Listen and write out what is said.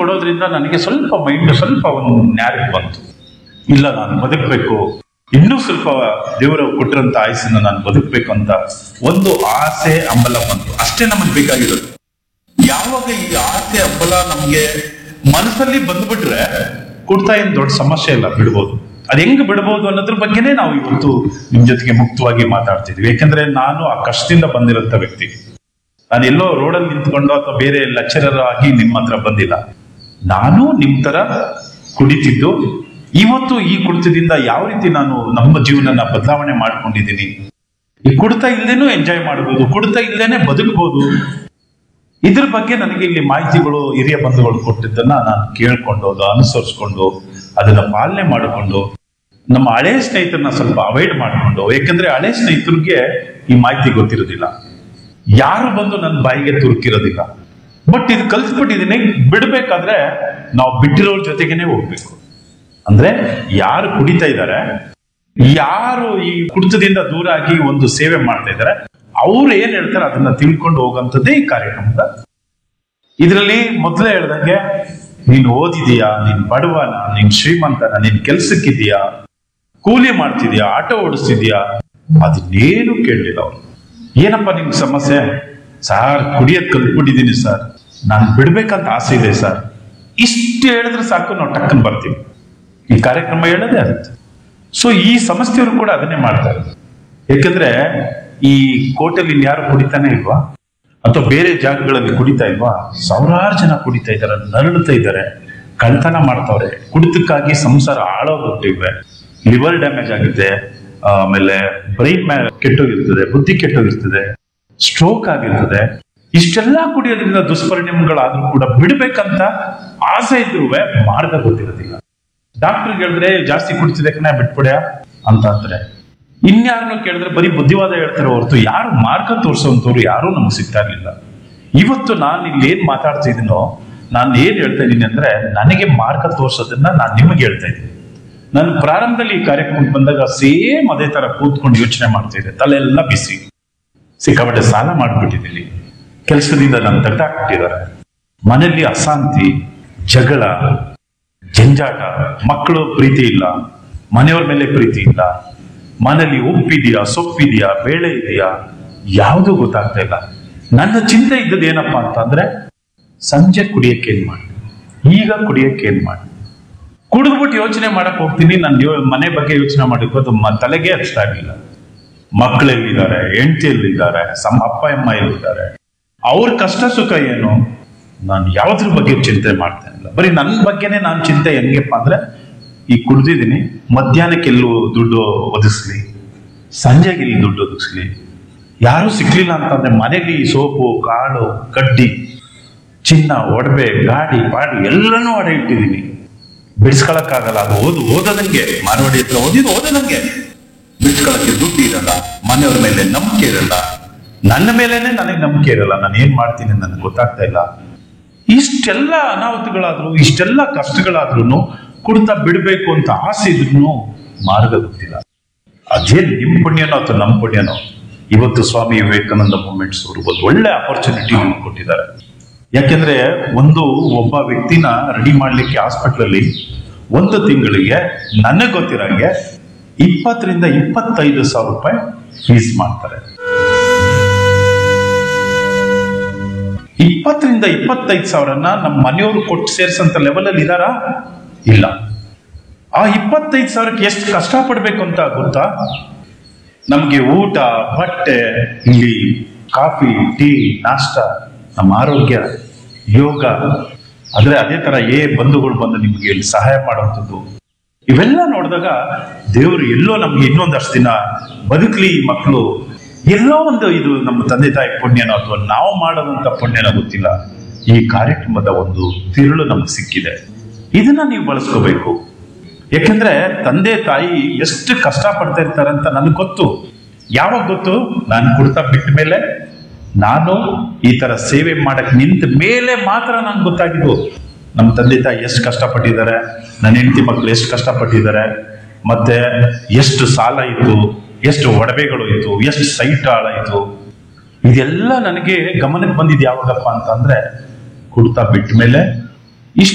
ಕೊಡೋದ್ರಿಂದ ನನಗೆ ಸ್ವಲ್ಪ ಮೈಂಡ್ ಸ್ವಲ್ಪ ಒಂದು ನ್ಯಾರಕ್ ಬಂತು ಇಲ್ಲ ನಾನು ಬದುಕಬೇಕು ಇನ್ನೂ ಸ್ವಲ್ಪ ದೇವರು ಕೊಟ್ಟಿರಂತ ಆಯಸ್ಸನ್ನ ನಾನು ಬದುಕಬೇಕು ಅಂತ ಒಂದು ಆಸೆ ಹಂಬಲ ಬಂತು ಅಷ್ಟೇ ನಮಗೆ ಬೇಕಾಗಿರೋದು ಯಾವಾಗ ಈ ಆಸೆ ಹಂಬಲ ನಮ್ಗೆ ಮನಸ್ಸಲ್ಲಿ ಬಂದ್ಬಿಟ್ರೆ ಕೊಡ್ತಾ ಏನ್ ದೊಡ್ಡ ಸಮಸ್ಯೆ ಇಲ್ಲ ಬಿಡ್ಬೋದು ಅದ್ ಹೆಂಗ್ ಬಿಡ್ಬೋದು ಅನ್ನೋದ್ರ ಬಗ್ಗೆನೇ ನಾವು ಇವತ್ತು ನಿಮ್ ಜೊತೆಗೆ ಮುಕ್ತವಾಗಿ ಮಾತಾಡ್ತಿದ್ವಿ ಯಾಕಂದ್ರೆ ನಾನು ಆ ಕಷ್ಟದಿಂದ ಬಂದಿರೋಂಥ ವ್ಯಕ್ತಿ ನಾನು ಎಲ್ಲೋ ರೋಡಲ್ಲಿ ನಿಂತ್ಕೊಂಡು ಅಥವಾ ಬೇರೆ ಲೆಕ್ಚರರ್ ಆಗಿ ನಿಮ್ಮ ಹತ್ರ ಬಂದಿಲ್ಲ ನಾನು ನಿಮ್ ತರ ಕುಡಿತಿದ್ದು ಇವತ್ತು ಈ ಕುಡಿತದಿಂದ ಯಾವ ರೀತಿ ನಾನು ನಮ್ಮ ಜೀವನನ ಬದಲಾವಣೆ ಮಾಡ್ಕೊಂಡಿದ್ದೀನಿ ಈ ಕುಡಿತ ಇಲ್ದೇನೂ ಎಂಜಾಯ್ ಮಾಡಬಹುದು ಕುಡಿತ ಇಲ್ದೇನೆ ಬದುಕಬಹುದು ಇದ್ರ ಬಗ್ಗೆ ನನಗೆ ಇಲ್ಲಿ ಮಾಹಿತಿಗಳು ಹಿರಿಯ ಬಂಧುಗಳು ಕೊಟ್ಟಿದ್ದನ್ನ ನಾನು ಕೇಳ್ಕೊಂಡು ಅದು ಅನುಸರಿಸ್ಕೊಂಡು ಅದನ್ನ ಪಾಲನೆ ಮಾಡಿಕೊಂಡು ನಮ್ಮ ಹಳೆ ಸ್ನೇಹಿತರನ್ನ ಸ್ವಲ್ಪ ಅವಾಯ್ಡ್ ಮಾಡಿಕೊಂಡು ಯಾಕಂದ್ರೆ ಹಳೆ ಸ್ನೇಹಿತರಿಗೆ ಈ ಮಾಹಿತಿ ಗೊತ್ತಿರೋದಿಲ್ಲ ಯಾರು ಬಂದು ನನ್ನ ಬಾಯಿಗೆ ತುರುಕಿರೋದಿಲ್ಲ ಬಟ್ ಇದು ಕಲ್ತ್ಬಿಟ್ಟಿದೀನಿ ಬಿಡ್ಬೇಕಾದ್ರೆ ನಾವು ಬಿಟ್ಟಿರೋರ್ ಜೊತೆಗೇನೆ ಹೋಗ್ಬೇಕು ಅಂದ್ರೆ ಯಾರು ಕುಡಿತಾ ಇದ್ದಾರೆ ಯಾರು ಈ ಕುಡಿತದಿಂದ ದೂರ ಆಗಿ ಒಂದು ಸೇವೆ ಮಾಡ್ತಾ ಇದ್ದಾರೆ ಅವ್ರು ಏನ್ ಹೇಳ್ತಾರೆ ಅದನ್ನ ತಿಳ್ಕೊಂಡು ಹೋಗಂತದ್ದೇ ಈ ಕಾರ್ಯಕ್ರಮದ ಇದರಲ್ಲಿ ಮೊದಲೇ ಹೇಳ್ದಂಗೆ ನೀನು ಓದಿದೀಯಾ ನೀನ್ ಬಡವನ ನೀನ್ ಶ್ರೀಮಂತನ ನೀನ್ ಕೆಲ್ಸಕ್ಕಿದೀಯಾ ಕೂಲಿ ಮಾಡ್ತಿದ್ಯಾ ಆಟೋ ಓಡಿಸ್ತಿದ್ಯಾ ಅದನ್ನೇನು ಕೇಳಲಿಲ್ಲ ಅವ್ರು ಏನಪ್ಪ ನಿಮ್ ಸಮಸ್ಯೆ ಸಾರ್ ಕುಡಿಯದ್ ಕಲ್ತ್ಬಿಟ್ಟಿದೀನಿ ಸರ್ ನಾನು ಬಿಡ್ಬೇಕಂತ ಆಸೆ ಇದೆ ಸರ್ ಇಷ್ಟು ಹೇಳಿದ್ರೆ ಸಾಕು ನಾವು ಟಕ್ಕನ್ ಬರ್ತೀವಿ ಈ ಕಾರ್ಯಕ್ರಮ ಹೇಳೋದೇ ಆಗುತ್ತೆ ಸೊ ಈ ಸಂಸ್ಥೆಯವರು ಕೂಡ ಅದನ್ನೇ ಮಾಡ್ತಾರೆ ಯಾಕಂದ್ರೆ ಈ ಕೋಟೆಯಲ್ಲಿ ಇನ್ಯಾರು ಕುಡಿತಾನೆ ಇಲ್ವಾ ಅಥವಾ ಬೇರೆ ಜಾಗಗಳಲ್ಲಿ ಕುಡಿತಾ ಇಲ್ವಾ ಸಾವಿರಾರು ಜನ ಕುಡಿತಾ ಇದ್ದಾರೆ ನರಳುತ್ತಾ ಇದ್ದಾರೆ ಕಳ್ತನ ಮಾಡ್ತಾವ್ರೆ ಕುಡಿತಕ್ಕಾಗಿ ಸಂಸಾರ ಹಾಳಾಗೋಗ್ತಿವೆ ಲಿವರ್ ಡ್ಯಾಮೇಜ್ ಆಗುತ್ತೆ ಆಮೇಲೆ ಬ್ರೈನ್ ಕೆಟ್ಟೋಗಿರ್ತದೆ ಬುದ್ಧಿ ಕೆಟ್ಟೋಗಿರ್ತದೆ ಸ್ಟ್ರೋಕ್ ಆಗಿರ್ತದೆ ಇಷ್ಟೆಲ್ಲ ಕುಡಿಯೋದ್ರಿಂದ ದುಷ್ಪರಿಣಾಮಗಳಾದ್ರೂ ಕೂಡ ಬಿಡ್ಬೇಕಂತ ಆಸೆ ಇದ್ರೂ ಮಾರ್ಗ ಗೊತ್ತಿರೋದಿಲ್ಲ ಡಾಕ್ಟರ್ ಹೇಳಿದ್ರೆ ಜಾಸ್ತಿ ಕುಡಿತಿದ್ದಕ್ಕೆ ಬಿಟ್ಬಿಡ್ಯಾ ಅಂತ ಅಂತಾರೆ ಇನ್ಯಾರನ್ನು ಕೇಳಿದ್ರೆ ಬರೀ ಬುದ್ಧಿವಾದ ಹೇಳ್ತಾರೆ ಹೊರತು ಯಾರು ಮಾರ್ಗ ತೋರಿಸುವಂತವ್ರು ಯಾರೂ ನಮ್ಗೆ ಸಿಗ್ತಾ ಇರ್ಲಿಲ್ಲ ಇವತ್ತು ನಾನು ಇಲ್ಲಿ ಏನ್ ಮಾತಾಡ್ತಾ ಇದೀನೋ ನಾನು ಏನ್ ಹೇಳ್ತಾ ಇದ್ದೀನಿ ಅಂದ್ರೆ ನನಗೆ ಮಾರ್ಗ ತೋರ್ಸೋದನ್ನ ನಾನು ನಿಮಗೆ ಹೇಳ್ತಾ ಇದ್ದೀನಿ ನಾನು ಪ್ರಾರಂಭದಲ್ಲಿ ಈ ಕಾರ್ಯಕ್ರಮಕ್ಕೆ ಬಂದಾಗ ಸೇಮ್ ಅದೇ ತರ ಕೂತ್ಕೊಂಡು ಯೋಚನೆ ಮಾಡ್ತಾ ಇದ್ದೆ ತಲೆ ಎಲ್ಲ ಬಿಸಿ ಸಿಕ್ಕಾಪಟ್ಟೆ ಸಾಲ ಮಾಡ್ಬಿಟ್ಟಿದ್ದೀನಿ ಕೆಲಸದಿಂದ ನಾನು ತೆಗೆದಾಕ್ಬಿಟ್ಟಿದ್ದಾರೆ ಮನೆಯಲ್ಲಿ ಅಶಾಂತಿ ಜಗಳ ಜಂಜಾಟ ಮಕ್ಕಳು ಪ್ರೀತಿ ಇಲ್ಲ ಮನೆಯವ್ರ ಮೇಲೆ ಪ್ರೀತಿ ಇಲ್ಲ ಮನೇಲಿ ಉಪ್ಪಿದೆಯಾ ಸೊಪ್ಪಿದೆಯಾ ಬೇಳೆ ಇದೆಯಾ ಯಾವುದು ಗೊತ್ತಾಗ್ತಾ ಇಲ್ಲ ನನ್ನ ಚಿಂತೆ ಇದ್ದದ್ದು ಏನಪ್ಪಾ ಅಂತಂದ್ರೆ ಸಂಜೆ ಕುಡಿಯಕ್ಕೆ ಏನ್ ಮಾಡಿ ಈಗ ಕುಡಿಯಕ್ಕೆ ಏನ್ ಮಾಡಿ ಕುಡಿದ್ಬಿಟ್ಟು ಯೋಚನೆ ಮಾಡಕ್ ಹೋಗ್ತೀನಿ ನಾನು ಯೋ- ಮನೆ ಬಗ್ಗೆ ಯೋಚನೆ ಮಾಡಕ್ಕೆ ಅದು ಮ- ತಲೆಗೆ ಹಚ್ತಾ ಇರ್ಲಿಲ್ಲ ಮಕ್ಕಳೆಲ್ಲಿದ್ದಾರೆ ಹೆಂಡತಿ ಎಲ್ಲಿದ್ದಾರೆ ಸಮ ಅಪ್ಪ ಅಮ್ಮ ಎಲ್ಲಿದ್ದಾರೆ ಅವ್ರ ಕಷ್ಟ ಸುಖ ಏನು ನಾನು ಯಾವ್ದ್ರ ಬಗ್ಗೆ ಚಿಂತೆ ಮಾಡ್ತಾ ಇಲ್ಲ ಬರೀ ನನ್ನ ಬಗ್ಗೆನೇ ನಾನು ಚಿಂತೆ ಹೆಂಗಪ್ಪ ಅಂದ್ರೆ ಈ ಕುಡ್ದಿದ್ದೀನಿ ಮಧ್ಯಾಹ್ನಕ್ಕೆ ಎಲ್ಲೂ ದುಡ್ಡು ಒದಗಿಸ್ಲಿ ಸಂಜೆಗೆ ಇಲ್ಲಿ ದುಡ್ಡು ಒದಗಿಸ್ಲಿ ಯಾರು ಸಿಕ್ಲಿಲ್ಲ ಅಂತಂದ್ರೆ ಮನೆಯಲ್ಲಿ ಸೋಪು ಕಾಳು ಕಡ್ಡಿ ಚಿನ್ನ ಒಡವೆ ಗಾಡಿ ಪಾಡಿ ಎಲ್ಲನೂ ಅಡೆ ಇಟ್ಟಿದ್ದೀನಿ ಬಿಡಿಸ್ಕೊಳಕ್ಕಾಗಲ್ಲ ಅದು ಓದು ಓದದಂಗೆ ಮಾರವಾಡಿ ಹತ್ರ ಓದಿದ್ದು ಓದದಂಗೆ ಬಿಡಿಸ್ಕೊಳಕ್ಕೆ ದುಡ್ಡು ಇರಲ್ಲ ಮನೆಯವ್ರ ಮೇಲೆ ನಂಬಿಕೆ ಇರಲ್ಲ ನನ್ನ ಮೇಲೇನೆ ನನಗೆ ನಂಬಿಕೆ ಇರಲ್ಲ ನಾನು ಏನ್ ಮಾಡ್ತೀನಿ ನನಗೆ ಗೊತ್ತಾಗ್ತಾ ಇಲ್ಲ ಇಷ್ಟೆಲ್ಲ ಅನಾಹುತಗಳಾದ್ರು ಇಷ್ಟೆಲ್ಲ ಕಷ್ಟಗಳಾದ್ರೂ ಕುಡ್ತಾ ಬಿಡ್ಬೇಕು ಅಂತ ಆಸೆ ಇದ್ರು ಮಾರ್ಗ ಗೊತ್ತಿಲ್ಲ ಅದೇ ನಿಮ್ ಪುಣ್ಯನೋ ಅಥವಾ ನಮ್ಮ ಪುಣ್ಯನೋ ಇವತ್ತು ಸ್ವಾಮಿ ವಿವೇಕಾನಂದ ಮೂಮೆಂಟ್ಸ್ ಅವರು ಒಂದು ಒಳ್ಳೆ ಅಪರ್ಚುನಿಟಿ ನಿಮ್ಗೆ ಕೊಟ್ಟಿದ್ದಾರೆ ಯಾಕೆಂದ್ರೆ ಒಂದು ಒಬ್ಬ ವ್ಯಕ್ತಿನ ರೆಡಿ ಮಾಡ್ಲಿಕ್ಕೆ ಹಾಸ್ಪಿಟಲ್ ಅಲ್ಲಿ ಒಂದು ತಿಂಗಳಿಗೆ ನನಗೆ ಗೊತ್ತಿರಂಗೆ ಇಪ್ಪತ್ತರಿಂದ ಇಪ್ಪತ್ತೈದು ಸಾವಿರ ರೂಪಾಯಿ ಫೀಸ್ ಮಾಡ್ತಾರೆ ಇಪ್ಪತ್ತರಿಂದ ಇಪ್ಪತ್ತೈದು ಸಾವಿರನ ನಮ್ಮ ಮನೆಯವರು ಕೊಟ್ಟು ಸೇರ್ಸಂತ ಲೆವೆಲ್ ಅಲ್ಲಿ ಇದಾರಾ ಇಲ್ಲ ಆ ಇಪ್ಪತ್ತೈದು ಸಾವಿರಕ್ಕೆ ಎಷ್ಟು ಕಷ್ಟ ಪಡ್ಬೇಕು ಅಂತ ಗೊತ್ತಾ ನಮ್ಗೆ ಊಟ ಬಟ್ಟೆ ಇಲ್ಲಿ ಕಾಫಿ ಟೀ ನಾಷ್ಟ ನಮ್ಮ ಆರೋಗ್ಯ ಯೋಗ ಆದ್ರೆ ಅದೇ ತರ ಏ ಬಂಧುಗಳು ಬಂದು ನಿಮ್ಗೆ ಇಲ್ಲಿ ಸಹಾಯ ಮಾಡುವಂಥದ್ದು ಇವೆಲ್ಲ ನೋಡಿದಾಗ ದೇವರು ಎಲ್ಲೋ ನಮ್ಗೆ ಇನ್ನೊಂದಷ್ಟು ದಿನ ಬದುಕಲಿ ಈ ಮಕ್ಕಳು ಎಲ್ಲೋ ಒಂದು ಇದು ನಮ್ಮ ತಂದೆ ತಾಯಿ ಪುಣ್ಯನೋ ಅಥವಾ ನಾವು ಮಾಡೋದಂತ ಪುಣ್ಯನೋ ಗೊತ್ತಿಲ್ಲ ಈ ಕಾರ್ಯಕ್ರಮದ ಒಂದು ತಿರುಳು ನಮ್ಗೆ ಸಿಕ್ಕಿದೆ ಇದನ್ನ ನೀವು ಬಳಸ್ಕೋಬೇಕು ಯಾಕಂದ್ರೆ ತಂದೆ ತಾಯಿ ಎಷ್ಟು ಕಷ್ಟ ಪಡ್ತಾ ಇರ್ತಾರೆ ಅಂತ ನನಗೆ ಗೊತ್ತು ಯಾವಾಗ ಗೊತ್ತು ನಾನು ಕುಡ್ತಾ ಬಿಟ್ಟ ಮೇಲೆ ನಾನು ಈ ತರ ಸೇವೆ ಮಾಡಕ್ ನಿಂತ ಮೇಲೆ ಮಾತ್ರ ನನ್ಗೆ ಗೊತ್ತಾಗಿದ್ದು ನಮ್ಮ ತಂದೆ ತಾಯಿ ಎಷ್ಟು ಕಷ್ಟಪಟ್ಟಿದ್ದಾರೆ ನನ್ನ ಹೆಂಡತಿ ಮಕ್ಕಳು ಎಷ್ಟು ಕಷ್ಟಪಟ್ಟಿದ್ದಾರೆ ಮತ್ತೆ ಎಷ್ಟು ಸಾಲ ಇತ್ತು ಎಷ್ಟು ಒಡವೆಗಳು ಇತ್ತು ಎಷ್ಟು ಸೈಟ್ ಹಾಳಾಯಿತು ಇದೆಲ್ಲ ನನಗೆ ಗಮನಕ್ಕೆ ಬಂದಿದ್ದು ಯಾವಾಗಪ್ಪ ಅಂತಂದ್ರೆ ಕುಡ್ತಾ ಬಿಟ್ಟ ಮೇಲೆ